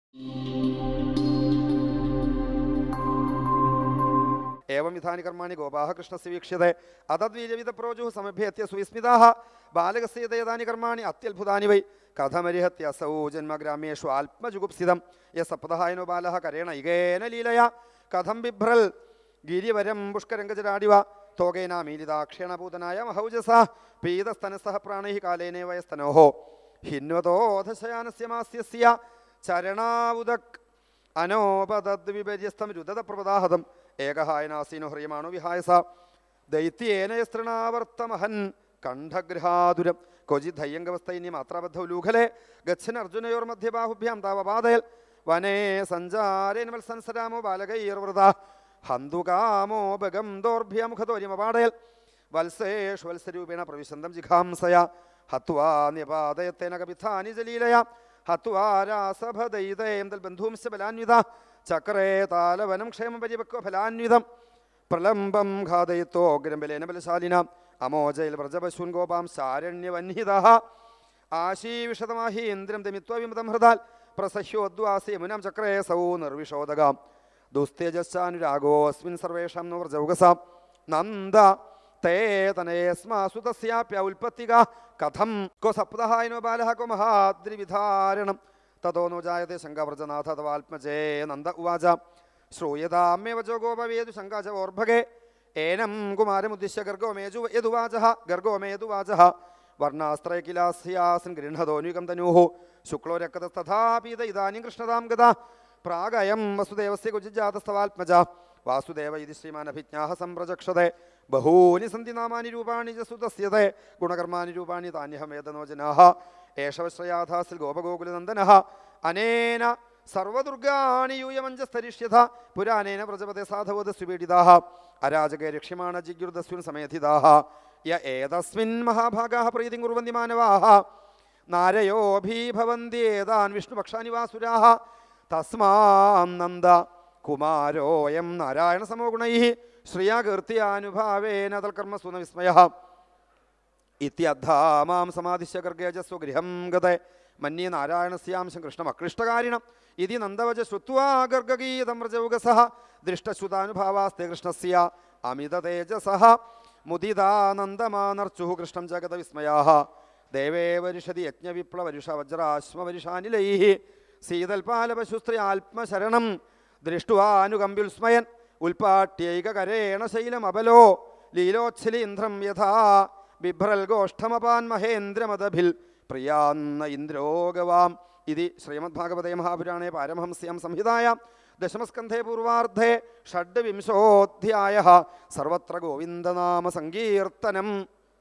ഏവം വിധാനി കർമാണി ഗോപാഹ കൃഷ്ണസ് വീക്ഷ്യത്തെ അതദ്വീജവിധ പ്രോജു സമഭ്യത്യ സുവിസ്മിതാഹ ബാലകസ്യ ഏതാനി കർമാണി അത്യത്ഭുതാനി വൈ കഥമരിഹത്യ സൗ ജന്മഗ്രാമേഷു ആത്മജുഗുപ്സിതം യ സപ്തഹായനോ ബാലഃ കരേണ ഇകേന ലീലയ കഥം ബിഭ്രൽ ഗിരിവരം പുഷ്കരംഗജരാടിവ തോകേനാമീലിതാക്ഷേണ പൂതനായ മഹൗജസ പീതസ്തനസഹ പ്രാണൈ കാലേനേ വയസ്തനോഹോ ഹിന്വതോധശയാനസ്യ മാസ്യസ്യ ചരണാവുദക് അനോപതദ്വിപര്യസ്തം രുദതപ്രപദാഹതം ഏകഹായനാസീനോ ഹ്രിയമാണോ വിഹായസ ദൈത്യേന യസ്തൃണാവർത്തമഹൻ കണ്ഠഗൃഹാതുരം ക്വചിദ്ധയ്യംഗവസ്ഥൈന്യം മാത്രാബദ്ധൗ ലൂഖലെ ഗച്ഛൻ അർജുനയോർമധ്യബാഹുഭ്യാം താവപാതയൽ വനേ സഞ്ചാരേന വത്സൻസരാമോ ബാലകൈർവൃത ഹന്തുകാമോ ഭഗം ദോർഭ്യമുഖതോര്യമപാടയൽ വത്സേഷു വത്സരൂപേണ പ്രവിശന്തം ജിഘാംസയ ഹത്വാ നിപാതയത്തേന കപിഥാനി ജലീലയ ഹത്വാ രാസഭദൈതേന്തൽ ബന്ധൂംശ ബലാന്വിത ചക്രേ താലവനം ക്ഷേമ പരിപക്വ ഫലാന്വിതം പ്രലംബം ഘാതയിത്തോഗ്രം ബലേന ബലശാലിന അമോജയിൽ വ്രജപശൂൻ ഗോപാം ശാരണ്യവന്ഹിത ആശീവിഷതമാഹീന്ദ്രം തമിത്വ വിമതം ഹൃദാൽ പ്രസഹ്യോദ്വാസി യമുനാം ചക്രേ സൗ നിർവിഷോദകാം ദുസ്തേജസ്സാനുരാഗോസ്മിൻ സർവേഷാം നോ വ്രജൗകസാം നന്ദ തേ തനേസ്മാസു തസ്യാപ്യ ഉൽപ്പത്തിക കഥം കോ സപ്തഹായനോ ബാലഃ കോ മഹാദ്രിവിധാരണം തതോ നോ ജായത്തെ ശങ്കാവ്രജനാഥ തവാത്മജേ നന്ദ ഉവാച ശ്രൂയതാമ്യ വചോ ഗോപവേദു ശങ്കാച ഓർഭകേ ഏനം കുമാരമുദ്ദിശ്യ ഗർഗോമേജു യദുവാച ഗർഗോമേതുവാച വർണ്ണാസ്ത്രയകിലാസ്യാസൻ ഗൃഹതോനുകം തനൂഹു ശുക്ലോ രക്തതഥാപീത ഇതാനും കൃഷ്ണതാം ഗത പ്രാഗയം വസുദേവസ്യ കുജിജാതസ്തവാത്മജ വാസുദേവ ഇതി ശ്രീമാനഭിജ്ഞാഹ സംപ്രചക്ഷതെ ബഹൂനി സന്തി നാമാനി രൂപാണി ച സുതസ്യത്തെ ഗുണകർമാണി രൂപാണി താന്യഹമേതനോ ജനാഹ ഏഷവശ്രയാധാസിൽ ഗോപഗോകുലനന്ദനഃ അനേന സർവദുർഗാണി യൂയമഞ്ജസ്തരിഷ്യഥ പുരാണേന വ്രജപദേ സാധവോദ സുപീഡിതാः അരാജകേ രക്ഷ്യമാണ ജിഗുർദസ്വിൻ സമയഥിതാः യ ഏതസ്മിൻ മഹാഭാഗാः പ്രീതിം കുർവന്തി മാനവാः നാരയോഭീഭവന്ത്യേതാൻ വിഷ്ണുപക്ഷാനി വാസുരാः തസ്മാം നന്ദ കുമാരോയം നാരായണ സമോ ഗുണൈः ശ്രിയാ കീർത്തിയാനുഭാവേന തൽക്കർമ്മസൂന വിസ്മയः ഇത്യദ്ധാമാം സമാധിശ്യ ഗർഗേജസ്വ ഗൃഹം ഗതേ മന്യേ നാരായണസ്യാംശം കൃഷ്ണമക്ലിഷ്ടകാരിണം ഇതി നന്ദവച ശ്രുത്വാ ഗർഗഗീതം വ്രജൗകസഃ ദൃഷ്ടച്യുതാനുഭാവാസ്തെ കൃഷ്ണസ്യ അമിതതേജസഃ മുദിതാനന്ദമാനർച്ചുഃ കൃഷ്ണം ജഗതവിസ്മയാः ദേവേ വരിഷതി യജ്ഞവിപ്ലവരുഷ വജ്രാശ്മവരിഷാനിലൈः സീതൽപാലപശുസ്ത്രീ ആത്മശരണം ദൃഷ്ടുവാനുകമ്പ്യുൽസ്മയൻ ഉൽപാട്യൈകകരേണ ശൈലമബലോ ലീലോച്ഛലീന്ദ്രം യഥാ ബിഭ്രൽ ഗോഷ്ഠമപാൻ മഹേന്ദ്രമദഭിൽ പ്രിയാന്ന ഇന്ദ്രോഗവാം ഇതി ശ്രീമദ്ഭാഗവതേ മഹാപുരാണേ പാരമഹംസ്യാം സംഹിതായ ദശമസ്കന്ധേ പൂർവാർദ്ധേ ഷഡ്വിംശോധ്യായ സർവത്ര ഗോവിന്ദനാമ സങ്കീർത്തനം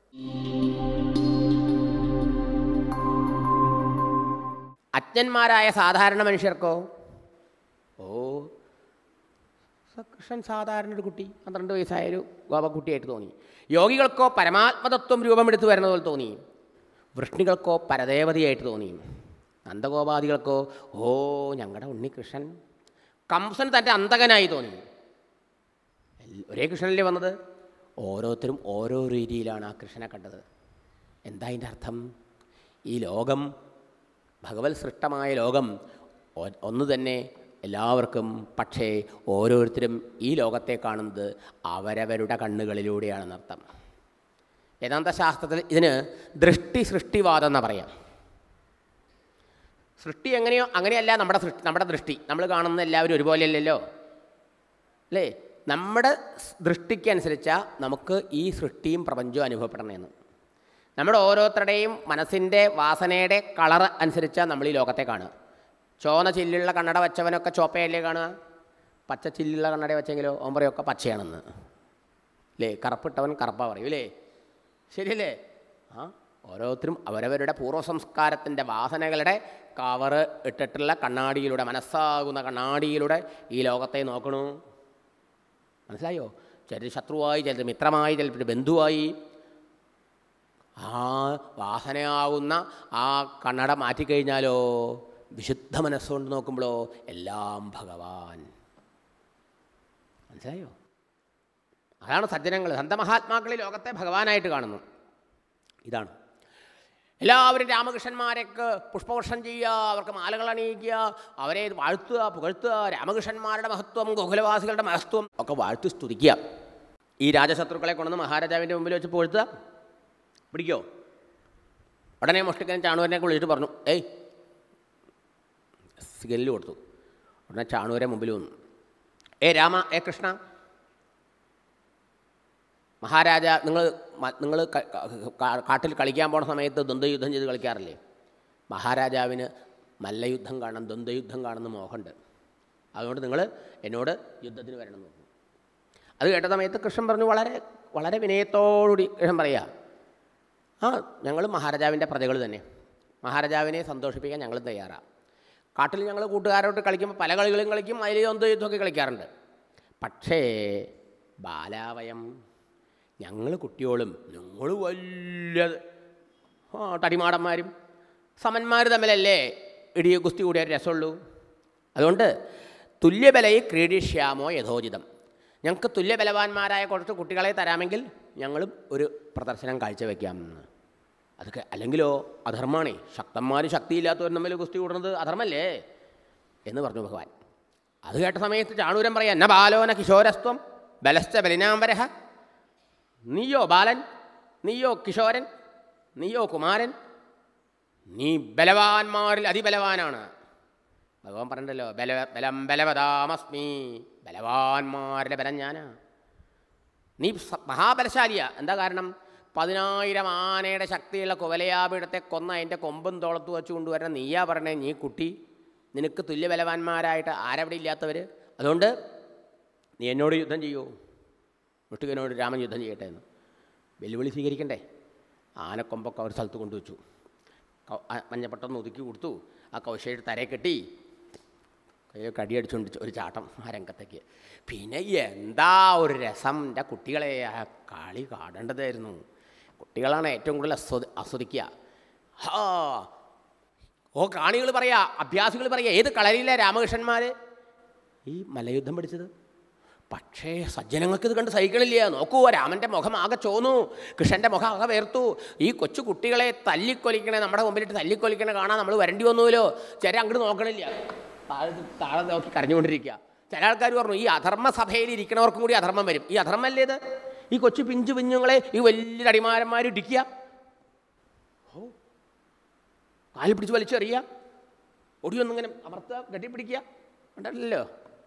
അജ്ഞന്മാരായ സാധാരണ മനുഷ്യർക്കോ ഓ സ- കൃഷ്ണൻ സാധാരണ ഒരു കുട്ടി പന്ത്രണ്ട് വയസ്സായൊരു ഗോപക്കുട്ടിയായിട്ട് തോന്നി യോഗികൾക്കോ പരമാത്മതത്വം രൂപമെടുത്ത് വരുന്നത് പോലെ തോന്നി വൃഷ്ണികൾക്കോ പരദേവതയായിട്ട് തോന്നി നന്ദഗോപാദികൾക്കോ ഓ ഞങ്ങളുടെ ഉണ്ണികൃഷ്ണൻ കംസൻ തൻ്റെ അന്തകനായി തോന്നി എൽ- ഒരേ കൃഷ്ണനല്ലേ വന്നത് ഓരോരുത്തരും ഓരോ രീതിയിലാണ് ആ കൃഷ്ണനെ കണ്ടത് എന്താ അതിൻ്റെ അർത്ഥം ഈ ലോകം ഭഗവത് സൃഷ്ടമായ ലോകം ഒ- ഒന്ന് തന്നെ എല്ലാവർക്കും പക്ഷേ ഓരോരുത്തരും ഈ ലോകത്തെ കാണുന്നത് അവരവരുടെ കണ്ണുകളിലൂടെയാണെന്നർത്ഥം വേദാന്ത ശാസ്ത്രത്തിൽ ഇതിന് ദൃഷ്ടി സൃഷ്ടിവാദം എന്ന് പറയാം സൃഷ്ടി എങ്ങനെയോ അങ്ങനെയല്ല നമ്മുടെ സൃഷ്ടി നമ്മുടെ ദൃഷ്ടി നമ്മൾ കാണുന്ന എല്ലാവരും ഒരുപോലെയല്ലല്ലോ അല്ലേ നമ്മുടെ സ് ദൃഷ്ടിക്കനുസരിച്ചാണ് നമുക്ക് ഈ സൃഷ്ടിയും പ്രപഞ്ചവും അനുഭവപ്പെടണമെന്ന് നമ്മുടെ ഓരോരുത്തരുടെയും മനസ്സിൻ്റെ വാസനയുടെ കളർ അനുസരിച്ചാണ് നമ്മൾ ഈ ലോകത്തെ കാണുക ചോന ചില്ലുള്ള കണ്ണട വെച്ചവനൊക്കെ ചോപ്പയല്ലേ കാണുക പച്ച ചില്ലുള്ള കണ്ണട വെച്ചെങ്കിലോ ഓൻ പറയൊക്കെ പച്ചയാണെന്ന് അല്ലേ കറുപ്പിട്ടവൻ കറുപ്പ പറയും അല്ലേ ശരിയല്ലേ ആ ഓരോരുത്തരും അവരവരുടെ പൂർവ്വ സംസ്കാരത്തിൻ്റെ വാസനകളുടെ കവറ് ഇട്ടിട്ടുള്ള കണ്ണാടിയിലൂടെ മനസ്സാകുന്ന കണ്ണാടിയിലൂടെ ഈ ലോകത്തെ നോക്കണു മനസ്സിലായോ ചിലർ ശത്രുവായി ചിലർ മിത്രമായി ചിലർ ബന്ധുവായി ആ വാസനയാകുന്ന ആ കണ്ണട മാറ്റിക്കഴിഞ്ഞാലോ വിശുദ്ധ മനസ്സുകൊണ്ട് നോക്കുമ്പോഴോ എല്ലാം ഭഗവാൻ മനസ്സിലായോ അതാണ് സജ്ജനങ്ങൾ സന്തമഹാത്മാക്കൾ ഈ ലോകത്തെ ഭഗവാനായിട്ട് കാണുന്നു ഇതാണ് എല്ലാവരും രാമകൃഷ്ണന്മാരൊക്കെ പുഷ്പവർഷം ചെയ്യുക അവർക്ക് മാലകൾ അണിയിക്കുക അവരെ വാഴ്ത്തുക പുകഴ്ത്തുക രാമകൃഷ്ണന്മാരുടെ മഹത്വം ഗോകുലവാസികളുടെ മഹത്വം ഒക്കെ വാഴ്ത്തി സ്തുതിക്കുക ഈ രാജശത്രുക്കളെ കൊണ്ടുവന്ന് മഹാരാജാവിൻ്റെ മുമ്പിൽ വെച്ച് പുകഴ്ത്തുക പിടിക്കോ ഉടനെ മുഷ്ടിക്കൻ ചാണൂരിനെ വിളിച്ചിട്ട് പറഞ്ഞു ഏയ് സിഗനിൽ കൊടുത്തു ഉടനെ ചാണൂരെ മുമ്പിൽ വന്നു ഏ രാമ ഏ കൃഷ്ണ മഹാരാജ നിങ്ങൾ നിങ്ങൾ കാട്ടിൽ കളിക്കാൻ പോണ സമയത്ത് ദ്വന്ദ്വയുദ്ധം ചെയ്ത് കളിക്കാറില്ലേ മഹാരാജാവിന് മല്ലയുദ്ധം കാണണം ദ്വന്ദ്വയുദ്ധം കാണുന്ന മോഹമുണ്ട് അതുകൊണ്ട് നിങ്ങൾ എന്നോട് യുദ്ധത്തിന് വരണം എന്ന് പറഞ്ഞു അത് കേട്ട സമയത്ത് കൃഷ്ണൻ പറഞ്ഞു വളരെ വളരെ വിനയത്തോടുകൂടി കൃഷ്ണൻ പറയുക ആ ഞങ്ങൾ മഹാരാജാവിൻ്റെ പ്രജകൾ തന്നെ മഹാരാജാവിനെ സന്തോഷിപ്പിക്കാൻ ഞങ്ങൾ തയ്യാറാണ് കാട്ടിൽ ഞങ്ങൾ കൂട്ടുകാരോട്ട് കളിക്കുമ്പോൾ പല കളികളും കളിക്കും അതിൽ ദ്വന്ദ്വ യുദ്ധമൊക്കെ കളിക്കാറുണ്ട് പക്ഷേ ബാലാവയം ഞങ്ങൾ കുട്ടിയോളും നിങ്ങൾ വലിയ ആ, തടിമാടന്മാരും സമന്മാർ തമ്മിലല്ലേ ഇടിയ കുസ്തി കൂടിയ ഒരു രസമുള്ളൂ അതുകൊണ്ട് തുല്യബലയിൽ ക്രീഡിഷ്യാമോ യഥോചിതം ഞങ്ങൾക്ക് തുല്യബലവാന്മാരായ കുറച്ച് കുട്ടികളെ തരാമെങ്കിൽ ഞങ്ങളും ഒരു പ്രദർശനം കാഴ്ചവെക്കാം അതൊക്കെ അല്ലെങ്കിലോ അധർമ്മമാണേ ശക്തന്മാർ ശക്തിയില്ലാത്തവർ തമ്മിൽ കുസ്തി കൂടുന്നത് അധർമ്മല്ലേ എന്ന് പറഞ്ഞു ഭഗവാൻ അത് കേട്ട സമയത്ത് ചാണൂരൻ പറയാം എന്ന ബാലോന കിശോരസ്ത്വം ബലശ്ച ബലിനാംബരഹ നീയോ ബാലൻ നീയോ കിശോരൻ നീയോ കുമാരൻ നീ ബലവാന്മാരിൽ അതിബലവാനാണ് ഭഗവാൻ പറഞ്ഞല്ലോ ബല ബലം ബലവതാമസ്മി ബലവാന്മാരുടെ ബലം ഞാനാ നീ സ- മഹാബലശാലിയാ എന്താ കാരണം പതിനായിരം ആനയുടെ ശക്തിയുള്ള കുവലയാപീഠത്തെ കൊന്ന അതിൻ്റെ കൊമ്പും തോളത്ത് വെച്ച് കൊണ്ടുവരണം നീയാ പറഞ്ഞേ നീ കുട്ടി നിനക്ക് തുല്യബലവാന്മാരായിട്ട് ആരവിടെ ഇല്ലാത്തവർ അതുകൊണ്ട് നീ എന്നോട് യുദ്ധം ചെയ്യൂ മുഷ്ടികനോട് രാമൻ യുദ്ധം ചെയ്യട്ടെ എന്ന് വെല്ലുവിളി സ്വീകരിക്കണ്ടേ ആനക്കൊമ്പൊക്കെ ഒരു സ്ഥലത്ത് കൊണ്ടുവച്ചു ക- ആ മഞ്ഞപ്പെട്ടൊന്ന് ഒതുക്കി കൊടുത്തു ആ കൗശയുടെ തരയെ കെട്ടി കയ്യോ കടിയടിച്ചുകൊണ്ട് ഒരു ചാട്ടം ആ രംഗത്തേക്ക് പിന്നെ എന്താ ഒരു രസം എൻ്റെ കുട്ടികളെ ആ കളി കാണേണ്ടതായിരുന്നു കുട്ടികളാണ് ഏറ്റവും കൂടുതൽ ആസ്വദ ആസ്വദിക്കുക ഹാ ഓ കാണികൾ പറയാ അഭ്യാസികൾ പറയാ ഏത് കളരിയിലെ രാമകൃഷ്ണന്മാർ ഈ മലയുദ്ധം പഠിച്ചത് പക്ഷേ സജ്ജനങ്ങൾക്ക് ഇത് കണ്ട് സഹിക്കണില്ല നോക്കൂ രാമൻ്റെ മുഖം ആകെ ചോന്നു കൃഷ്ണൻ്റെ മുഖം ആകെ വേർത്തു ഈ കൊച്ചു കുട്ടികളെ തല്ലിക്കൊലിക്കണേ നമ്മുടെ മുമ്പിലിട്ട് തല്ലിക്കൊലിക്കണേ കാണാൻ നമ്മൾ വരേണ്ടി വന്നുവല്ലോ ചില അങ്ങോട്ട് നോക്കണില്ല താഴെ താഴെ നോക്കി കരഞ്ഞുകൊണ്ടിരിക്കുക ചില ആൾക്കാർ പറഞ്ഞു ഈ അധർമ്മ സഭയിൽ ഇരിക്കണവർക്കും കൂടി അധർമ്മം വരും ഈ അധർമ്മല്ലേ ഇത് ഈ കൊച്ചു പിഞ്ചു പിഞ്ഞുങ്ങളെ ഈ വലിയ അടിമാരന്മാർ ഇടിക്കുക ഓ കാലിൽ പിടിച്ച് വലിച്ചെറിയുക ഒടിയൊന്നിങ്ങനെ അമർത്തുക കെട്ടിപ്പിടിക്കുക ഉണ്ടല്ലോ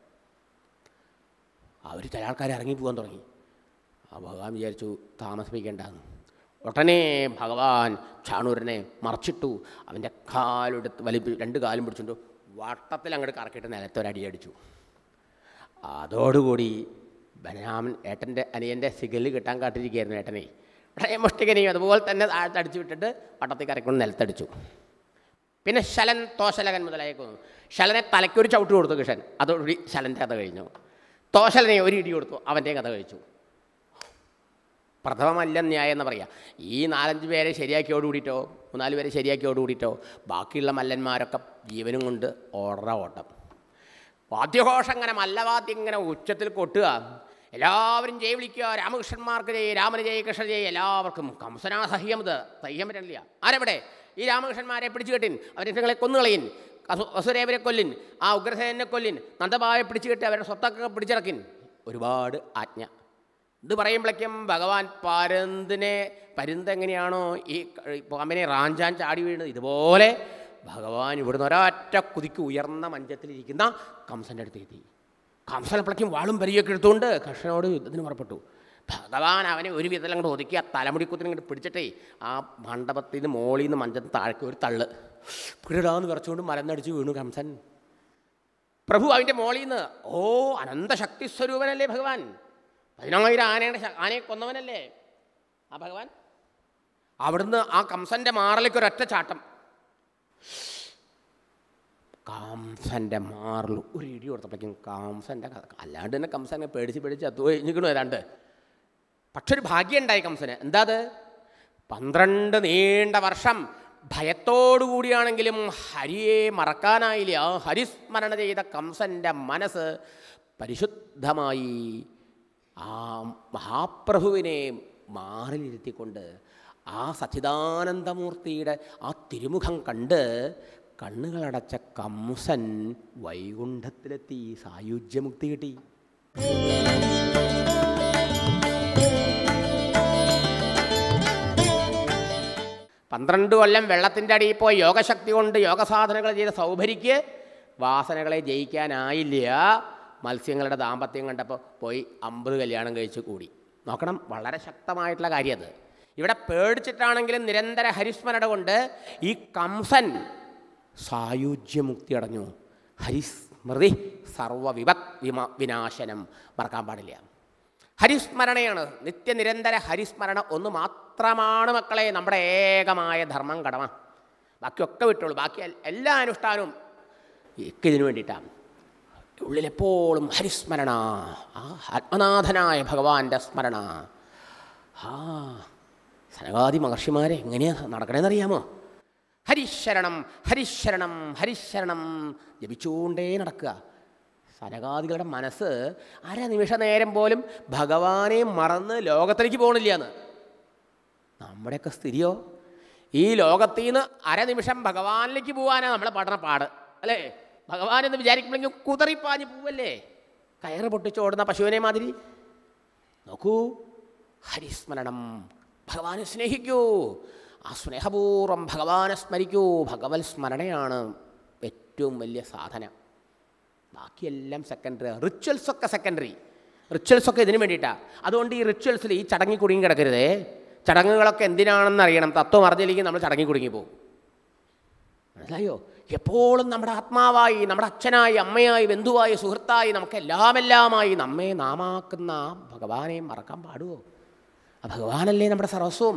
അവർ ചില ആൾക്കാർ ഇറങ്ങി പോകാൻ തുടങ്ങി ആ ഭഗവാൻ വിചാരിച്ചു താമസിപ്പിക്കേണ്ടെന്ന് ഉടനെ ഭഗവാൻ ചാണൂരനെ മറച്ചിട്ടു അവൻ്റെ കാലെടുത്ത് വലി രണ്ട് കാലും പിടിച്ചുകൊണ്ട് വട്ടത്തിൽ അങ്ങോട്ട് കറക്കിയിട്ട് നിലത്തൊരടിയടിച്ചു അതോടുകൂടി ബലരാമൻ ഏട്ടൻ്റെ അനിയൻ്റെ സിഗല് കിട്ടാൻ കാട്ടിരിക്കുകയായിരുന്നു ഏട്ടനെ ഉടനെ മുഷ്ടികനെയും അതുപോലെ തന്നെ താഴ്ത്തടിച്ചു വിട്ടിട്ട് വട്ടത്തിൽ കറക്കൊണ്ട് നിലത്തടിച്ചു പിന്നെ ശലൻ തോശലകൻ മുതലായ കൊന്നു ശലനെ തലയ്ക്കൊരു ചവിട്ട് കൊടുത്തു കൃഷ്ണൻ അതോടുകൂടി ശലൻ്റെ കഥ കഴിഞ്ഞു തോശലനെ ഒരു ഇടി കൊടുത്തു അവൻ്റെ കഥ കഴിച്ചു പ്രഥമമല്ല ന്യായം എന്ന് പറയാം ഈ നാലഞ്ച് പേരെ ശരിയാക്കിയോട് കൂടിയിട്ടോ മൂന്നാല് പേരെ ശരിയാക്കിയോട് കൂടിയിട്ടോ ബാക്കിയുള്ള മല്ലന്മാരൊക്കെ ജീവനും കൊണ്ട് ഓടറ ഓട്ടം വാദ്യഘോഷം ഇങ്ങനെ മല്ലവാദ്യം ഇങ്ങനെ ഉച്ചത്തിൽ കൊട്ടുക എല്ലാവരും ജയ വിളിക്കുക രാമകൃഷ്ണന്മാർക്ക് ജയ രാമന് ജയ കൃഷ്ണ ജയ എല്ലാവർക്കും കംസനാ സഹ്യം ഇത് സഹ്യം പറ്റില്ല ആരെവിടെ ഈ രാമകൃഷ്ണന്മാരെ പിടിച്ചു കെട്ടിൻ അവരെ നിങ്ങളെ കൊന്നുകളയിൻ അസു അസുരേവരെ കൊല്ലിൻ ആ ഉഗ്രസേനെ കൊല്ലിൻ നന്ദഭാവയെ പിടിച്ചു കെട്ടി അവരുടെ സ്വത്തൊക്കെ പിടിച്ചിറക്കിൻ ഒരുപാട് ആജ്ഞ ഇത് പറയുമ്പോഴേക്കും ഭഗവാൻ പരുന്തിനെ പരുന്ത് എങ്ങനെയാണോ ഈ ക- പാമ്പിനെ റാഞ്ചാൻ ചാടി വീണത് ഇതുപോലെ ഭഗവാൻ ഇവിടുന്ന് ഒരൊറ്റ കുതിക്ക് ഉയർന്ന മഞ്ചത്തിലിരിക്കുന്ന കംസൻ്റെ അടുത്ത് എത്തി കംസനപ്പോഴേക്കും വാളും പരിയൊക്കെ എടുത്തുകൊണ്ട് കൃഷ്ണനോട് യുദ്ധത്തിന് പുറപ്പെട്ടു ഭഗവാൻ അവനെ ഒരു വിധത്തിൽ അങ്ങോട്ട് ഒതുക്കി ആ തലമുടിക്കുത്തിന് ഇങ്ങോട്ട് പിടിച്ചിട്ടേ ആ മണ്ഡപത്തിൽ നിന്ന് മോളിൽ നിന്ന് മഞ്ചത്ത് താഴേക്ക് ഒരു തള്ള് പിടിടാന്ന് വിറച്ചുകൊണ്ട് മലന്നടിച്ച് വീണു കംസൻ പ്രഭു അവൻ്റെ മോളിൽ നിന്ന് ഓ അനന്തശക്തി സ്വരൂപനല്ലേ ഭഗവാൻ പതിനായിരം ആനയുടെ ശ- ആനയെ കൊന്നവനല്ലേ ആ ഭഗവാൻ അവിടുന്ന് ആ കംസന്റെ മാറിലേക്ക് ഒരൊറ്റ ചാട്ടം കംസന്റെ മാറിൽ ഒരു ഇടി കൊടുത്തപ്പോഴേക്കും കംസന്റെ ക- അല്ലാണ്ട് തന്നെ കംസനെ പേടിച്ച് പേടിച്ച് അത്തു കഴിഞ്ഞിക്കണു ഏതാണ്ട് പക്ഷെ ഒരു ഭാഗ്യം ഉണ്ടായി കംസന് എന്താ അത് പന്ത്രണ്ട് നീണ്ട വർഷം ഭയത്തോടുകൂടിയാണെങ്കിലും ഹരിയെ മറക്കാനായില്ല ആ ഹരിസ്മരണ ചെയ്ത കംസൻ്റെ മനസ്സ് പരിശുദ്ധമായി ആ മഹാപ്രഭുവിനെ മാറിലിരുത്തിക്കൊണ്ട് ആ സച്ചിദാനന്ദമൂർത്തിയുടെ ആ തിരുമുഖം കണ്ട് കണ്ണുകളടച്ച കംസൻ വൈകുണ്ഠത്തിലെത്തി സായുജ്യമുക്തി കിട്ടി പന്ത്രണ്ട് കൊല്ലം വെള്ളത്തിൻ്റെ അടിയിൽ പോയി യോഗശക്തി കൊണ്ട് യോഗസാധനകൾ ചെയ്ത സൗഭരിക്ക് വാസനകളെ ജയിക്കാനായില്ല മത്സ്യങ്ങളുടെ ദാമ്പത്യം കണ്ടപ്പോൾ പോയി അമ്പത് കല്യാണം കഴിച്ച് കൂടി നോക്കണം വളരെ ശക്തമായിട്ടുള്ള കാര്യം അത് ഇവിടെ പേടിച്ചിട്ടാണെങ്കിലും നിരന്തര ഹരിസ്മരണ കൊണ്ട് ഈ കംസൻ സായുജ്യമുക്തി അടഞ്ഞു ഹരിസ്മൃതി സർവവിപത് വിമ വിനാശനം മറക്കാൻ പാടില്ല ഹരിസ്മരണയാണ് നിത്യനിരന്തര ഹരിസ്മരണ ഒന്ന് മാത്രമാണ് മക്കളെ നമ്മുടെ ഏകമായ ധർമ്മം കടമ ബാക്കിയൊക്കെ വിട്ടോളൂ ബാക്കി എൽ- എല്ലാ അനുഷ്ഠാനവും ഒക്കെ ഇതിനു വേണ്ടിയിട്ടാണ് ഉള്ളിലെപ്പോഴും ഹരിസ്മരണ ആ ആത്മനാഥനായ ഭഗവാന്റെ സ്മരണ ആ സനകാദി മഹർഷിമാരെ എങ്ങനെയാ നടക്കണേന്നറിയാമോ ഹരിശരണം ഹരിശരണം ഹരിശരണം ജപിച്ചുകൊണ്ടേ നടക്കുക സനകാദികളുടെ മനസ്സ് അര നിമിഷ നേരം പോലും ഭഗവാനെ മറന്ന് ലോകത്തിലേക്ക് പോകണില്ല എന്ന് നമ്മുടെയൊക്കെ സ്ഥിതിയോ ഈ ലോകത്തിൽ നിന്ന് അരനിമിഷം ഭഗവാനിലേക്ക് പോകാനാണ് നമ്മളെ പഠന പാട് അല്ലേ ഭഗവാൻ എന്ന് വിചാരിക്കുമ്പോഴെങ്കിൽ കുതറിപ്പാഞ്ഞ് പോവല്ലേ കയറ് പൊട്ടിച്ചോടുന്ന പശുവിനെ മാതിരി നോക്കൂ ഹരിസ്മരണം ഭഗവാനെ സ്നേഹിക്കൂ ആ സ്നേഹപൂർവ്വം ഭഗവാനെ സ്മരിക്കൂ ഭഗവത് സ്മരണയാണ് ഏറ്റവും വലിയ സാധന ബാക്കിയെല്ലാം സെക്കൻഡറി റിച്വൽസ് ഒക്കെ സെക്കൻഡറി റിച്വൽസ് ഒക്കെ ഇതിന് വേണ്ടിയിട്ടാണ് അതുകൊണ്ട് ഈ റിച്വൽസിൽ ഈ ചടങ്ങി കുടുങ്ങി കിടക്കരുതേ ചടങ്ങുകളൊക്കെ എന്തിനാണെന്ന് അറിയണം തത്വം അറിഞ്ഞില്ലെങ്കിൽ നമ്മൾ ചടങ്ങി കുടുങ്ങി പോകും മനസ്സിലായോ എപ്പോഴും നമ്മുടെ ആത്മാവായി നമ്മുടെ അച്ഛനായി അമ്മയായി ബന്ധുവായി സുഹൃത്തായി നമുക്ക് എല്ലാമെല്ലാമായി നമ്മെ നാമാക്കുന്ന ആ ഭഗവാനെ മറക്കാൻ പാടുമോ ആ ഭഗവാനല്ലേ നമ്മുടെ സർവസ്വം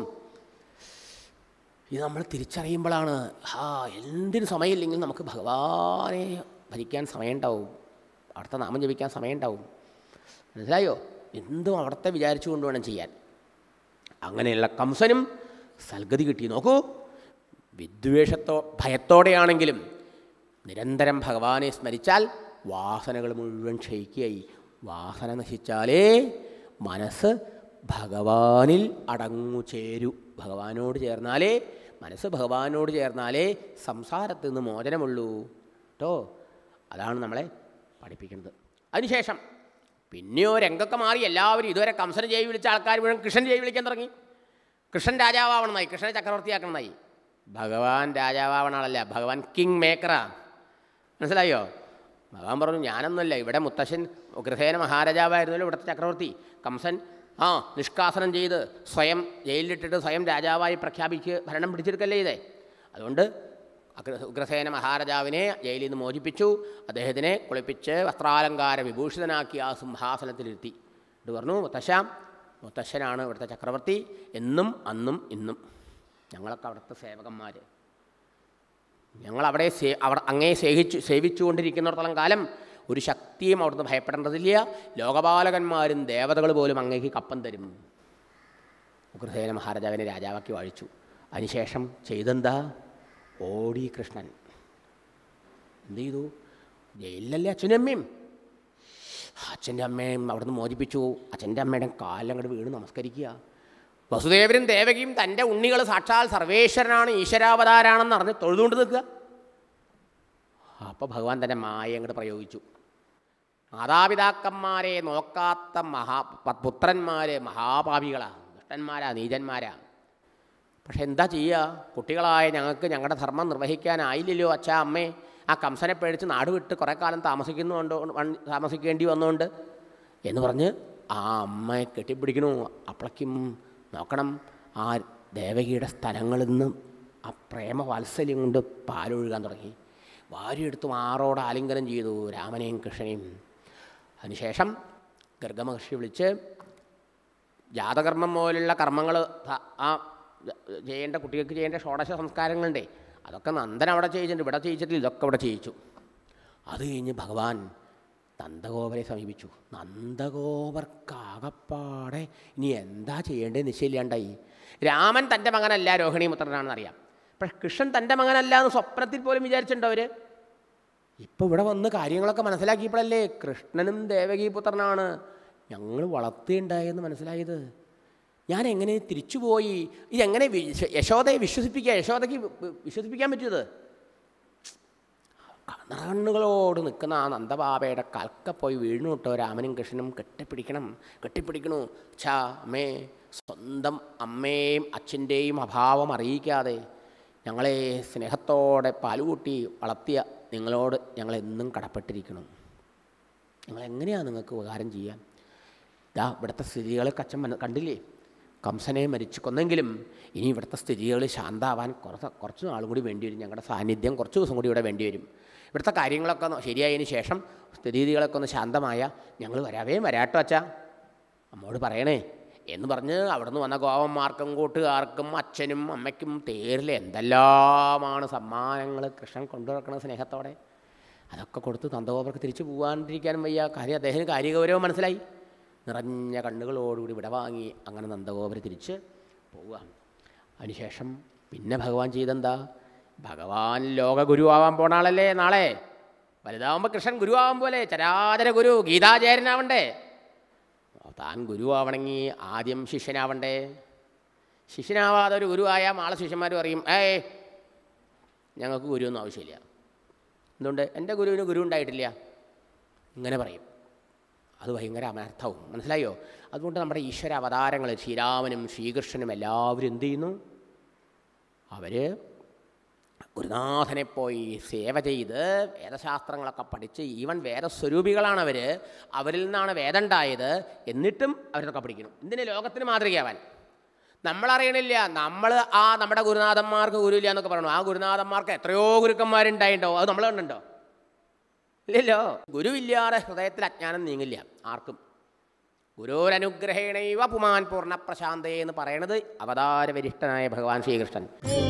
ഇത് നമ്മൾ തിരിച്ചറിയുമ്പോഴാണ് ആ എന്തിനു സമയമില്ലെങ്കിൽ നമുക്ക് ഭഗവാനെ ഭരിക്കാൻ സമയമുണ്ടാവും അവിടുത്തെ നാമം ജപിക്കാൻ സമയമുണ്ടാവും മനസ്സിലായോ എന്തും അവിടുത്തെ വിചാരിച്ചുകൊണ്ട് വേണം ചെയ്യാൻ അങ്ങനെയുള്ള കംസനും സൽഗതി കിട്ടി നോക്കൂ വിദ്വേഷത്തോ ഭയത്തോടെയാണെങ്കിലും നിരന്തരം ഭഗവാനെ സ്മരിച്ചാൽ വാസനകൾ മുഴുവൻ ക്ഷയിക്കുകയായി വാസന നശിച്ചാലേ മനസ്സ് ഭഗവാനിൽ അടങ്ങു ചേരൂ ഭഗവാനോട് ചേർന്നാലേ മനസ്സ് ഭഗവാനോട് ചേർന്നാലേ സംസാരത്തിൽ നിന്ന് മോചനമുള്ളൂ കേട്ടോ അതാണ് നമ്മളെ പഠിപ്പിക്കുന്നത് അതിനുശേഷം പിന്നെയോ രംഗമൊക്കെ മാറി എല്ലാവരും ഇതുവരെ കംസനെ ജയി വിളിച്ച ആൾക്കാർ മുഴുവൻ കൃഷ്ണൻ ജയി വിളിക്കാൻ തുടങ്ങി കൃഷ്ണൻ രാജാവാവണമെന്നായി കൃഷ്ണനെ ചക്രവർത്തിയാക്കണമെന്നായി ഭഗവാൻ രാജാവാവണ ആളല്ല ഭഗവാൻ കിങ് മേക്കറാ മനസ്സിലായോ ഭഗവാൻ പറഞ്ഞു ഞാനൊന്നുമല്ല ഇവിടെ മുത്തശ്ശൻ ഉഗ്രസേന മഹാരാജാവായിരുന്നല്ലോ ഇവിടുത്തെ ചക്രവർത്തി കംസൻ ആ നിഷ്കാസനം ചെയ്ത് സ്വയം ജയിലിലിട്ടിട്ട് സ്വയം രാജാവായി പ്രഖ്യാപിച്ച് ഭരണം പിടിച്ചെടുക്കല്ലേ ഇതേ അതുകൊണ്ട് അഗ്ര- ഉഗ്രസേന മഹാരാജാവിനെ ജയിലിൽ നിന്ന് മോചിപ്പിച്ചു അദ്ദേഹത്തിനെ കുളിപ്പിച്ച് വസ്ത്രാലങ്കാര വിഭൂഷിതനാക്കി ആ സിംഹാസനത്തിലിരുത്തി ഇത് പറഞ്ഞു മുത്തശ്ശ മുത്തശ്ശനാണ് ഇവിടുത്തെ ചക്രവർത്തി എന്നും അന്നും ഇന്നും ഞങ്ങളൊക്കെ അവിടുത്തെ സേവകന്മാർ ഞങ്ങളവിടെ സേ അവർ അങ്ങേ സേവിച്ചു സേവിച്ചുകൊണ്ടിരിക്കുന്നിടത്തോളം കാലം ഒരു ശക്തിയും അവിടുന്ന് ഭയപ്പെടേണ്ടതില്ല ലോകപാലകന്മാരും ദേവതകൾ പോലും അങ്ങേക്ക് കപ്പം തരും ഉഗ്രസേന മഹാരാജാവിനെ രാജാവാക്കി വാഴിച്ചു അതിനുശേഷം ചെയ്തെന്താ ഓടി കൃഷ്ണൻ എന്ത് ചെയ്തു ജയിലിലല്ലേ അച്ഛനും അമ്മയും അച്ഛൻ്റെ അമ്മയും അവിടുന്ന് മോചിപ്പിച്ചു അച്ഛൻ്റെ അമ്മയുടെ കാലങ്ങോട്ട് വീണ് നമസ്കരിക്കുക വസുദേവരും ദേവകിയും തൻ്റെ ഉണ്ണികൾ സാക്ഷാൽ സർവേശ്വരനാണ് ഈശ്വരാവതാരാണെന്ന് അറിഞ്ഞ് തൊഴുതുകൊണ്ട് നിൽക്കുക അപ്പോൾ ഭഗവാൻ തൻ്റെ മായ അങ്ങോട്ട് പ്രയോഗിച്ചു മാതാപിതാക്കന്മാരെ നോക്കാത്ത മഹാ പ- പുത്രന്മാര് മഹാപാപികളാ ദുഷ്ടന്മാരാ നീചന്മാരാ പക്ഷെ എന്താ ചെയ്യുക കുട്ടികളായ ഞങ്ങൾക്ക് ഞങ്ങളുടെ ധർമ്മം നിർവഹിക്കാനായില്ലല്ലോ അച്ഛാ അമ്മേ ആ കംസനെ പേടിച്ച് നാട് വിട്ട് കുറേ കാലം താമസിക്കുന്നുണ്ടോ വൺ- താമസിക്കേണ്ടി വന്നുകൊണ്ട് എന്ന് പറഞ്ഞ് ആ അമ്മയെ കെട്ടിപ്പിടിക്കണു അപ്പളയ്ക്കും നോക്കണം ആ ദേവകിയുടെ സ്ഥലങ്ങളിൽ നിന്ന് ആ പ്രേമ വാത്സല്യം കൊണ്ട് പാലൊഴുകാൻ തുടങ്ങി വാരിയെടുത്ത് മാറോട് ആലിംഗനം ചെയ്തു രാമനെയും കൃഷ്ണനെയും അതിനുശേഷം ഗർഗമഹർഷി വിളിച്ച് ജാതകർമ്മം പോലുള്ള കർമ്മങ്ങൾ ആ ചെയ്യേണ്ട കുട്ടികൾക്ക് ചെയ്യേണ്ട ഷോഡശ സംസ്കാരങ്ങളുണ്ടേ അതൊക്കെ നന്ദൻ അവിടെ ചെയ്യിച്ചിട്ടുണ്ട് ഇവിടെ ചെയ്യിച്ചിട്ടില്ല ഇതൊക്കെ ഇവിടെ ചെയ്യിച്ചു അത് കഴിഞ്ഞ് ഭഗവാൻ നന്ദഗോപരെ സമീപിച്ചു നന്ദഗോപർക്കാകപ്പാടെ ഇനി എന്താ ചെയ്യേണ്ടത് നിശ്ചയില്ലാണ്ടായി രാമൻ തൻ്റെ മകനല്ല രോഹിണീപുത്രനാണെന്ന് അറിയാം പക്ഷെ കൃഷ്ണൻ തൻ്റെ മകനല്ല എന്ന് സ്വപ്നത്തിൽ പോലും വിചാരിച്ചിട്ടുണ്ടോ അവർ ഇപ്പോൾ ഇവിടെ വന്ന് കാര്യങ്ങളൊക്കെ മനസ്സിലാക്കിയപ്പോഴല്ലേ കൃഷ്ണനും ദേവകീപുത്രനാണ് ഞങ്ങൾ വളർത്തിയുണ്ടായെന്ന് മനസ്സിലായത് ഞാൻ എങ്ങനെ തിരിച്ചുപോയി ഇതെങ്ങനെ വിശ്വ- യശോദയെ വിശ്വസിപ്പിക്കുക യശോദയ്ക്ക് വി- വിശ്വസിപ്പിക്കാൻ പറ്റിയത് കണ്ണുകളോട് നിൽക്കുന്ന ആ നന്ദബാബയുടെ കൽക്ക പോയി വീണു കിട്ടോ രാമനും കൃഷ്ണനും കെട്ടിപ്പിടിക്കണം കെട്ടിപ്പിടിക്കണു ഛാ അമ്മേ സ്വന്തം അമ്മയും അച്ഛൻ്റെയും അഭാവം അറിയിക്കാതെ ഞങ്ങളെ സ്നേഹത്തോടെ പാലുകൂട്ടി വളർത്തിയ നിങ്ങളോട് ഞങ്ങളെന്നും കടപ്പെട്ടിരിക്കണം ഞങ്ങളെങ്ങനെയാണ് നിങ്ങൾക്ക് ഉപകാരം ചെയ്യാൻ ഇതാ ഇവിടുത്തെ സ്ഥിതികൾ കച്ചൻ മന കണ്ടില്ലേ കംസനെ മരിച്ചു കൊന്നെങ്കിലും ഇനി ഇവിടുത്തെ സ്ഥിതികൾ ശാന്താവാൻ കുറച്ച് കുറച്ച് നാളും കൂടി വേണ്ടി വരും ഞങ്ങളുടെ സാന്നിധ്യം കുറച്ച് ദിവസം കൂടി ഇവിടെ വേണ്ടി വരും ഇവിടുത്തെ കാര്യങ്ങളൊക്കെ ഒന്ന് ശരിയായതിന് ശേഷം സ്ഥിതിഗതികളൊക്കെ ഒന്ന് ശാന്തമായ ഞങ്ങൾ വരാവേ വരാട്ടോ അച്ഛാ അമ്മോട് പറയണേ എന്ന് പറഞ്ഞ് അവിടുന്ന് വന്ന ഗോവന്മാർക്കും കൂട്ടുകാർക്കും അച്ഛനും അമ്മയ്ക്കും തേരിൽ എന്തെല്ലാമാണ് സമ്മാനങ്ങൾ കൃഷ്ണൻ കൊണ്ടുനടക്കുന്ന സ്നേഹത്തോടെ അതൊക്കെ കൊടുത്ത് നന്ദഗോപർക്ക് തിരിച്ചു പോകാണ്ടിരിക്കാനും വയ്യ കാര്യം അദ്ദേഹത്തിന് കാര്യഗൗരവം മനസ്സിലായി നിറഞ്ഞ കണ്ണുകളോടുകൂടി വിട വാങ്ങി അങ്ങനെ നന്ദഗോപർ തിരിച്ച് പോവുക അതിനുശേഷം പിന്നെ ഭഗവാൻ ചെയ്തെന്താ ഭഗവാൻ ലോക ഗുരുവാവാൻ പോണ ആളല്ലേ നാളെ വലുതാവുമ്പോൾ കൃഷ്ണൻ ഗുരുവാവാൻ പോലെ ചരാചര ഗുരു ഗീതാചാര്യനാവണ്ടേ താൻ ഗുരുവാവണമെങ്കിൽ ആദ്യം ശിഷ്യനാവണ്ടേ ശിഷ്യനാവാതെ ഒരു ഗുരുവായാൽ ആളെ ശിഷ്യന്മാർ പറയും ഏയ് ഞങ്ങൾക്ക് ഗുരുവൊന്നും ആവശ്യമില്ല എന്തുകൊണ്ട് എൻ്റെ ഗുരുവിന് ഗുരു ഉണ്ടായിട്ടില്ല ഇങ്ങനെ പറയും അത് ഭയങ്കര അനർത്ഥവും മനസ്സിലായോ അതുകൊണ്ട് നമ്മുടെ ഈശ്വര അവതാരങ്ങൾ ശ്രീരാമനും ശ്രീകൃഷ്ണനും എല്ലാവരും എന്ത് ചെയ്യുന്നു അവർ ഗുരുനാഥനെ പോയി സേവ ചെയ്ത് വേദശാസ്ത്രങ്ങളൊക്കെ പഠിച്ച് ഈവൻ വേദസ്വരൂപികളാണ് അവർ അവരിൽ നിന്നാണ് വേദം ഉണ്ടായത് എന്നിട്ടും അവരതൊക്കെ പഠിക്കണം എന്തിന് ലോകത്തിന് മാതൃകയാവാൻ നമ്മളറിയണില്ല നമ്മൾ ആ നമ്മുടെ ഗുരുനാഥന്മാർക്ക് ഗുരുവില്ല എന്നൊക്കെ പറഞ്ഞു ആ ഗുരുനാഥന്മാർക്ക് എത്രയോ ഗുരുക്കന്മാരുണ്ടായിട്ടോ അത് നമ്മൾ കണ്ടുണ്ടോ ഇല്ലല്ലോ ഗുരുവില്ലാതെ ഹൃദയത്തിൽ അജ്ഞാനം നീങ്ങില്ല ആർക്കും ഗുരുരനുഗ്രഹേണൈവ പുമാൻ പൂർണ്ണ പ്രശാന്തേ എന്ന് പറയണത് അവതാരവരിഷ്ഠനായ ഭഗവാൻ ശ്രീകൃഷ്ണൻ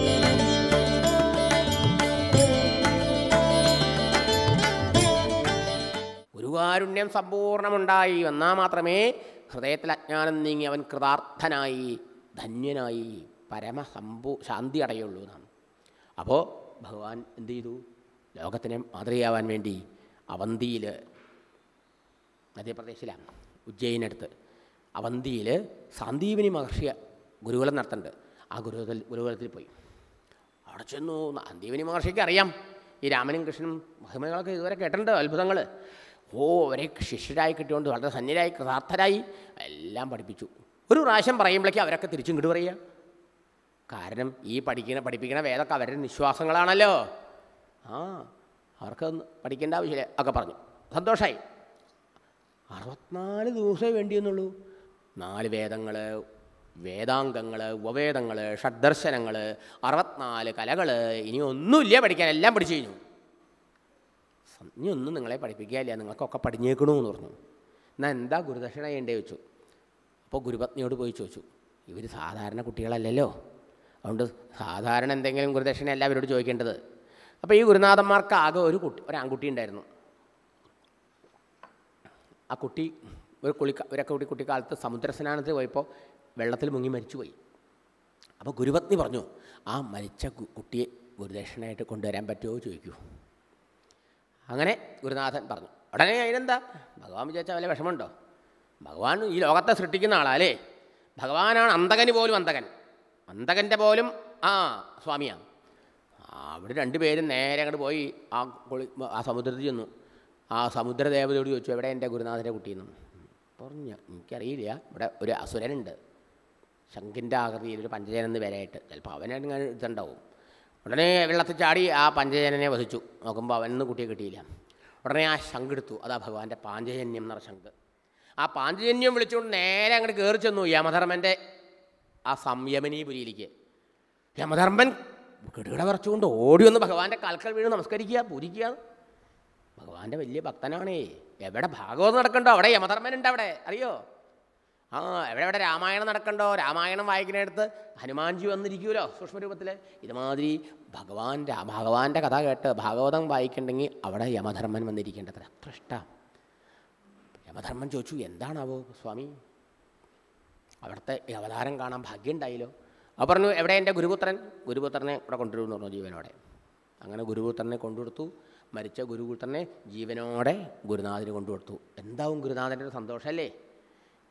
ഗുരുകാരുണ്യം സമ്പൂർണ്ണമുണ്ടായി വന്നാൽ മാത്രമേ ഹൃദയത്തിൽ അജ്ഞാനം നീങ്ങി അവൻ കൃതാർത്ഥനായി ധന്യനായി പരമസമ്പൂ ശാന്തി അടയുള്ളൂ നാം അപ്പോൾ ഭഗവാൻ എന്ത് ചെയ്തു ലോകത്തിനെ മാതൃകയാവാൻ വേണ്ടി അവന്തിയിൽ മധ്യപ്രദേശിലാണ് ഉജ്ജയിനടുത്ത് അവന്തിയിൽ സാന്ദീപനി മഹർഷി ഗുരുകുലം നടത്തുന്നുണ്ട് ആ ഗുരുകുലത്തിൽ ഗുരുകുലത്തിൽ പോയി അവിടെ ചെന്നു സാന്ദീപനി മഹർഷിക്ക് അറിയാം ഈ രാമനും കൃഷ്ണനും മഹിമകളൊക്കെ ഇതുവരെ കേട്ടിട്ടുണ്ട് അത്ഭുതങ്ങൾ ഓ അവരെ ശിഷ്യരായി കിട്ടിയോണ്ട് വളരെ സന്യരായി കൃതാർത്ഥരായി എല്ലാം പഠിപ്പിച്ചു ഒരു പ്രാവശ്യം പറയുമ്പോഴേക്കും അവരൊക്കെ തിരിച്ചും ഇങ്ങോട്ട് പറയുക കാരണം ഈ പഠിക്കുന്ന പഠിപ്പിക്കുന്ന വേദമൊക്കെ അവരുടെ നിശ്വാസങ്ങളാണല്ലോ ആ അവർക്കൊന്നും പഠിക്കേണ്ട ആവശ്യമില്ല ഒക്കെ പറഞ്ഞു സന്തോഷമായി അറുപത്തിനാല് ദിവസമേ വേണ്ടിയെന്നുള്ളൂ നാല് വേദങ്ങൾ വേദാംഗങ്ങൾ ഉപവേദങ്ങൾ ഷഡ്ദർശനങ്ങൾ അറുപത്തിനാല് കലകൾ ഇനി ഒന്നുമില്ല പഠിക്കാൻ എല്ലാം പഠിച്ചു കഴിഞ്ഞു സം- ഇനി ഒന്നും നിങ്ങളെ പഠിപ്പിക്കാനില്ല നിങ്ങൾക്കൊക്കെ പഠിഞ്ഞേക്കണമെന്ന് പറഞ്ഞു എന്നാൽ എന്താ ഗുരുദക്ഷിണ ചെയ്യേണ്ടേ വെച്ചു അപ്പോൾ ഗുരുപത്നിയോട് പോയി ചോദിച്ചു ഇവർ സാധാരണ കുട്ടികളല്ലല്ലോ അതുകൊണ്ട് സാധാരണ എന്തെങ്കിലും ഗുരുദക്ഷിണ അല്ല അവരോട് ചോദിക്കേണ്ടത് അപ്പോൾ ഈ ഗുരുനാഥന്മാർക്ക് ആകെ ഒരു കുട്ടി ഒരു ആൺകുട്ടി ഉണ്ടായിരുന്നു ആ കുട്ടി ഒരു കുളി ഒരു കുട്ടി കുട്ടിക്കാലത്ത് സമുദ്ര സ്നാനത്തിൽ പോയപ്പോൾ വെള്ളത്തിൽ മുങ്ങി മരിച്ചുപോയി അപ്പോൾ ഗുരുപത്നി പറഞ്ഞു ആ മരിച്ച കു- കുട്ടിയെ ഗുരുദക്ഷിണയായിട്ട് കൊണ്ടുവരാൻ പറ്റുമോ ചോദിക്കൂ അങ്ങനെ ഗുരുനാഥൻ പറഞ്ഞു ഉടനെ അതിനെന്താ ഭഗവാൻ വിചാരിച്ചാൽ വല്ല വിഷമമുണ്ടോ ഭഗവാൻ ഈ ലോകത്തെ സൃഷ്ടിക്കുന്ന ആളാ അല്ലേ ഭഗവാനാണ് അന്തകന് പോലും അന്തകൻ അന്തകൻ്റെ പോലും ആ സ്വാമിയാണ് ആ, അവിടെ രണ്ടുപേരും നേരെ അങ്ങോട്ട് പോയി ആ കുളി ആ സമുദ്രത്തിൽ ചെന്നു ആ സമുദ്രദേവതയോട് ചോദിച്ചു എവിടെ എൻ്റെ ഗുരുനാഥൻ്റെ കുട്ടിയെന്നും പറഞ്ഞു എനിക്കറിയില്ല ഇവിടെ ഒരു അസുരനുണ്ട് ശംഖിൻ്റെ ആകൃതിയിൽ ഒരു പഞ്ചജനം എന്ന് വരെയായിട്ട് ചിലപ്പോൾ അവനങ്ങനെ ഇതുണ്ടാവും ഉടനെ വെള്ളത്തിൽ ചാടി ആ പഞ്ചജനനെ വധിച്ചു നോക്കുമ്പോൾ അവനൊന്നും കുട്ടിയെ കിട്ടിയില്ല ഉടനെ ആ ശംഖ് എടുത്തു അതാ ഭഗവാന്റെ പാഞ്ചജന്യം എന്ന ശംഖ് ആ പാഞ്ചജന്യം വിളിച്ചുകൊണ്ട് നേരെ അങ്ങോട്ട് കയറി ചെന്നു യമധർമ്മൻ്റെ ആ സംയമനീപുരിയിലേക്ക് യമധർമ്മൻ കിടുകിട പറിച്ചുകൊണ്ട് ഓടി വന്ന് ഭഗവാന്റെ കാൽക്കൽ വീണ് നമസ്കരിക്കുക പൂജിക്കുക ഭഗവാന്റെ വലിയ ഭക്തനാണേ എവിടെ ഭാഗവതം നടക്കണ്ടോ അവിടെ യമധർമ്മനുണ്ട് അവിടെ അറിയോ ആ എവിടെ എവിടെ രാമായണം നടക്കണ്ടോ രാമായണം വായിക്കുന്നിടത്ത് ഹനുമാൻജി വന്നിരിക്കുമല്ലോ സൂക്ഷ്മരൂപത്തിൽ ഇതുമാതിരി ഭഗവാൻ രാ- ഭഗവാന്റെ കഥ കേട്ട് ഭാഗവതം വായിക്കണ്ടെങ്കിൽ അവിടെ യമധർമ്മൻ വന്നിരിക്കേണ്ടത്ര അത്ര ഇഷ്ടം യമധർമ്മൻ ചോദിച്ചു എന്താണാവോ സ്വാമി അവിടുത്തെ ഈ അവതാരം കാണാൻ ഭാഗ്യം ഉണ്ടായില്ലോ അപ്പോൾ പറഞ്ഞു എവിടെ എൻ്റെ ഗുരുപുത്രൻ ഗുരുപുത്രനെ ഇവിടെ കൊണ്ടുവരുമെന്ന് പറഞ്ഞു ജീവനോടെ അങ്ങനെ ഗുരുപുത്രനെ കൊണ്ടുകൊടുത്തു മരിച്ച ഗുരുപുത്രനെ ജീവനോടെ ഗുരുനാഥന് കൊണ്ടുകൊടുത്തു എന്താവും ഗുരുനാഥൻ്റെ ഒരു സന്തോഷമല്ലേ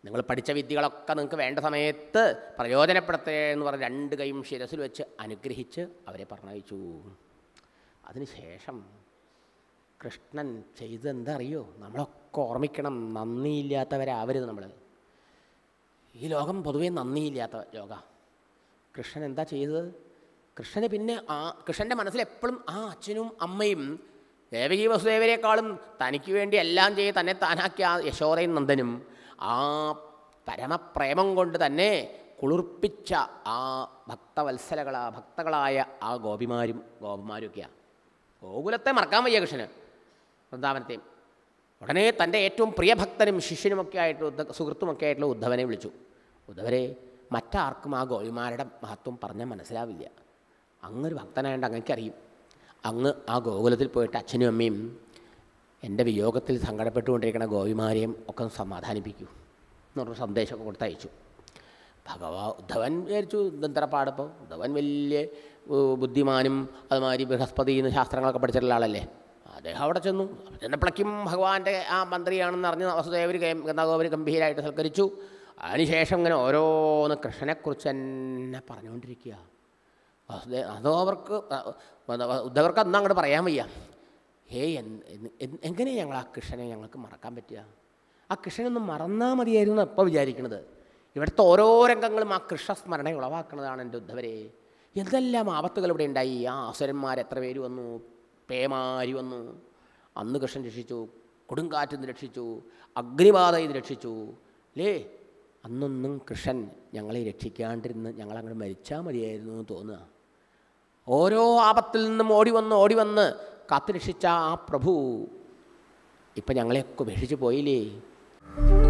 നിങ്ങൾ പഠിച്ച വിദ്യകളൊക്കെ നിങ്ങൾക്ക് വേണ്ട സമയത്ത് പ്രയോജനപ്പെടുത്തേ എന്ന് പറഞ്ഞ് രണ്ട് കൈയും ശിരസിൽ വെച്ച് അനുഗ്രഹിച്ച് അവരെ പറഞ്ഞയച്ചു അതിനുശേഷം കൃഷ്ണൻ ചെയ്തത് എന്താ അറിയോ നമ്മളൊക്കെ ഓർമ്മിക്കണം നന്ദിയില്ലാത്തവരാവരുത് നമ്മൾ ഈ ലോകം പൊതുവേ നന്ദിയില്ലാത്ത ലോക കൃഷ്ണൻ എന്താ ചെയ്തത് കൃഷ്ണന് പിന്നെ ആ കൃഷ്ണൻ്റെ മനസ്സിൽ എപ്പോഴും ആ അച്ഛനും അമ്മയും ദേവകി വസുദേവരെക്കാളും തനിക്ക് വേണ്ടി എല്ലാം ചെയ്ത് തന്നെ താനാക്കിയ ആ യശോദയും നന്ദനും ആ പരമപ്രേമം കൊണ്ട് തന്നെ കുളിർപ്പിച്ച ആ ഭക്തവത്സലകളാ ഭക്തകളായ ആ ഗോപിമാരും ഗോപന്മാരും ഒക്കെയാണ് ഗോകുലത്തെ മറക്കാൻ വയ്യ കൃഷ്ണന് വൃന്ദാവനത്തെയും ഉടനെ തൻ്റെ ഏറ്റവും പ്രിയഭക്തനും ശിഷ്യനുമൊക്കെ ആയിട്ട് ഉദ്ധ സുഹൃത്തുമൊക്കെ ആയിട്ടുള്ള ഉദ്ധവനെ വിളിച്ചു ഉദ്ധവരെ മറ്റാർക്കും ആ ഗോപിമാരുടെ മഹത്വം പറഞ്ഞാൽ മനസ്സിലാവില്ല അങ്ങൊരു ഭക്തനായതുകൊണ്ട് അങ്ങേക്കറിയും അങ്ങ് ആ ഗോകുലത്തിൽ പോയിട്ട് അച്ഛനും അമ്മയും എൻ്റെ വിയോഗത്തിൽ സങ്കടപ്പെട്ടുകൊണ്ടിരിക്കുന്ന ഗോപിമാരെയും ഒക്കെ ഒന്ന് സമാധാനിപ്പിക്കൂ എന്ന് പറഞ്ഞ സന്ദേശമൊക്കെ കൊടുത്തയച്ചു ഭഗവാ ഉദ്ധവൻ വിചാരിച്ചു ഇതെന്തര പാടപ്പോൾ ഉദ്ധവൻ വലിയ ഏഹ്, ബുദ്ധിമാനും അതുമാതിരി ബൃഹസ്പതി എന്ന് ശാസ്ത്രങ്ങളൊക്കെ പഠിച്ചിട്ടുള്ള ആളല്ലേ അദ്ദേഹം അവിടെ ചെന്നു ചെന്നപ്പോഴേക്കും ഭഗവാന്റെ ആ മന്ത്രിയാണെന്ന് അറിഞ്ഞ് വസുദേവർ ഗന്ധാഗോപര് ഗംഭീരമായിട്ട് സൽക്കരിച്ചു അതിനുശേഷം ഇങ്ങനെ ഓരോന്ന് കൃഷ്ണനെക്കുറിച്ച് തന്നെ പറഞ്ഞുകൊണ്ടിരിക്കുക വസുദേ അതോ അവർക്ക് ഉദ്ധവർക്ക് അന്ന് അങ്ങോട്ട് പറയാൻ വയ്യ ഹേയ് എങ്ങനെ ഞങ്ങൾ ആ കൃഷ്ണനെ ഞങ്ങൾക്ക് മറക്കാൻ പറ്റുക ആ കൃഷ്ണനൊന്ന് മറന്നാൽ മതിയായിരുന്നു എപ്പോൾ വിചാരിക്കണത് ഇവിടുത്തെ ഓരോ രംഗങ്ങളും ആ കൃഷ്ണസ്മരണ ഉളവാക്കുന്നതാണ് എൻ്റെ ഉദ്ധവരെ എന്തെല്ലാം ആപത്തുകൾ ഇവിടെ ഉണ്ടായി ആ അസുരന്മാർ എത്ര പേര് വന്നു പേമാരി വന്നു അന്ന് കൃഷ്ണൻ രക്ഷിച്ചു കൊടുങ്കാറ്റിൽ നിന്ന് രക്ഷിച്ചു അഗ്നിബാധയിൽ നിന്ന് രക്ഷിച്ചു അല്ലേ അന്നൊന്നും കൃഷ്ണൻ ഞങ്ങളെ രക്ഷിക്കാണ്ടിരുന്ന് ഞങ്ങളങ്ങോട്ട് മരിച്ചാൽ മതിയായിരുന്നു എന്ന് തോന്നുക ഓരോ ആപത്തിൽ നിന്നും ഓടി വന്ന് ഓടി വന്ന് കാത്തു രക്ഷിച്ച ആ പ്രഭു ഇപ്പം ഞങ്ങളെയൊക്കെ ഉപേക്ഷിച്ച് പോയില്ലേ